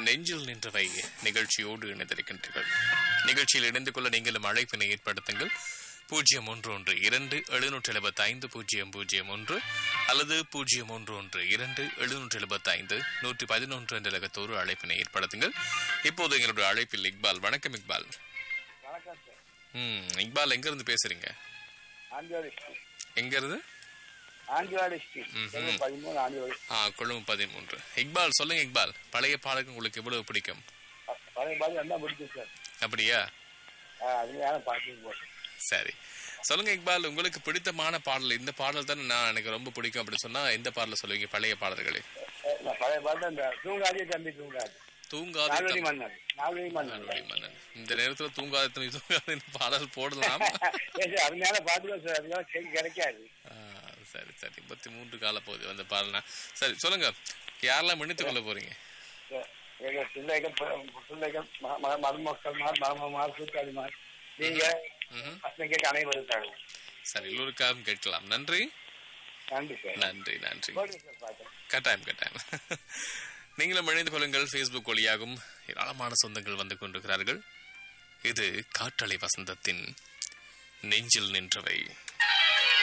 நெஞ்சில் நின்றவை நிகழ்ச்சியோடு இணைந்திருக்கின்றீர்கள் நிகழ்ச்சியில் இணைந்து கொள்ள நீங்களும் அழைப்பினை ஏற்படுத்துங்கள் பூஜ்ஜியம் ஒன்று ஒன்று இரண்டு எழுநூற்றி எழுபத்தி ஐந்து பூஜ்ஜியம் பூஜ்ஜியம் ஒன்று அல்லது பூஜ்ஜியம் ஒன்று ஒன்று இரண்டு எழுநூற்றி எழுபத்தி ஐந்து நூற்றி பதினொன்று என்ற இலக்கத்தோடு அழைப்பினை ஏற்படுத்துங்கள் இப்போது எங்களுடைய அழைப்பில் இக்பால் வணக்கம் இக்பால் வணக்கம் சார் ம் இக்பால் எங்க இருந்து பேசுறீங்க ஆண்டிவாடி ஸ்ட்ரீட் எங்க இருந்து ஆண்டிவாடி ஸ்ட்ரீட் ம்ஹும். செல்வம் பதிமூணு ஆண்டிவாடி ஆ கொழும்பு பதிமூன்று இக்பால் சொல்லுங்க இக்பால் பழைய பாடல்கள் உங்களுக்கு எவ்வளவு பிடிக்கும் ப- பழைய பாதி வந்தா பிடிக்கும் சார் அப்படியா ஆ, அது யாரும் பார்த்து போகிறேன் சரி சொல்லுங்க இக்பால் உங்களுக்கு பிடித்தமான பாடல் இந்த பாடல் தான் நான் எனக்கு ரொம்ப பிடிக்கும் அப்படி சொன்னா எந்த பாடல சொல்லுவீங்க பழைய பாடல்களே நான் பழைய பாட்டு அந்த தூங்காதே தம்பி தூங்காது தூங்காத நால்வழி தம்- மன்னர் நால்வழி மன்னர் நால்வழி மன்னன் இந்த நேரத்துல தூங்காத தம்பி தூங்காத பாடல் போடலாம் ஏன் சார் அருமையான பாட்டு தான் சார் அதெல்லாம் கேட்க கிடைக்காது ஆ, சரி சரி முப்பத்தி மூன்று கால போகுது அந்த பாடல்னா சரி சொல்லுங்க யாரெல்லாம் இணைத்துக் கொள்ள போறீங்க சார், எங்க பிள்ளைகள் ப- பிள்ளைகள் ம- ம- மருமக்கள் மார் மருமமார் கூட்டாளிமார் நீங்க ம்ஹும். பசங்க கேட்க அனைவரும் சார் சரி எல்லோருக்காகவும் கேட்கலாம் நன்றி நன்றி சார் நன்றி நன்றி ஓகே சார் பார்த்தேன் கட்டாயம் கட்டாயம் நீங்களும் இணைந்து கொள்ளுங்கள் ஃபேஸ்புக் வழியாகவும் ஏராளமான சொந்தங்கள் வந்து கொண்டிருக்கிறார்கள் இது காற்றலை வசந்தத்தின் நெஞ்சில் நின்றவை